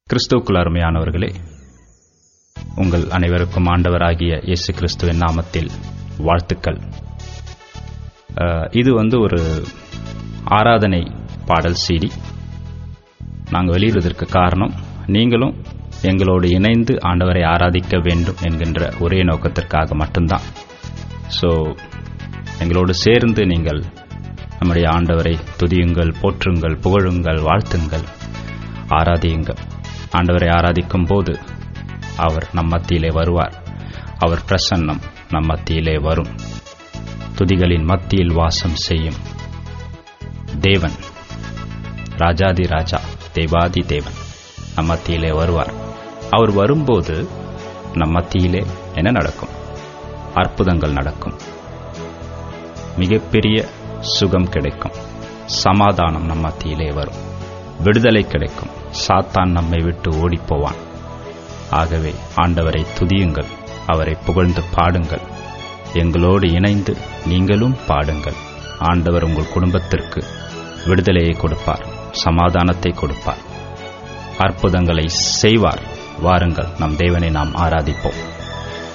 கிறிஸ்துவுக்குள் அருமையானவர்களே உங்கள் அனைவருக்கும் ஆண்டவராகிய இயேசு கிறிஸ்துவின் நாமத்தில் வாழ்த்துக்கள் அஹ், இது வந்து ஒரு ஆராதனை பாடல் சீடி நாங்கள் வெளியிடுவதற்கு காரணம் நீங்களும் எங்களோடு இணைந்து ஆண்டவரை ஆராதிக்க வேண்டும் என்கின்ற ஒரே நோக்கத்திற்காக மட்டும்தான் ஸோ எங்களோடு சேர்ந்து நீங்கள் நம்முடைய ஆண்டவரை துதியுங்கள் போற்றுங்கள் புகழுங்கள் வாழ்த்துங்கள் ஆராதியுங்கள் ஆண்டவரை ஆராதிக்கும் போது அவர் நம் மத்தியிலே வருவார் அவர் பிரசன்னம் நம் மத்தியிலே வரும் துதிகளின் மத்தியில் வாசம் செய்யும் தேவன் ராஜாதி ராஜா தேவாதி தேவன் நம் மத்தியிலே வருவார் அவர் வரும்போது நம் மத்தியிலே என்ன நடக்கும் அற்புதங்கள் நடக்கும் மிகப்பெரிய சுகம் கிடைக்கும் சமாதானம் நம் மத்தியிலே வரும் விடுதலை கிடைக்கும் சாத்தான் நம்மை விட்டு ஓடிப்போவான் ஆகவே ஆண்டவரை துதியுங்கள் அவரை புகழ்ந்து பாடுங்கள் எங்களோடு இணைந்து நீங்களும் பாடுங்கள் ஆண்டவர் உங்கள் குடும்பத்திற்கு விடுதலையை கொடுப்பார் சமாதானத்தை கொடுப்பார் அற்புதங்களை செய்வார் வாருங்கள் நம் தேவனை நாம் ஆராதிப்போம்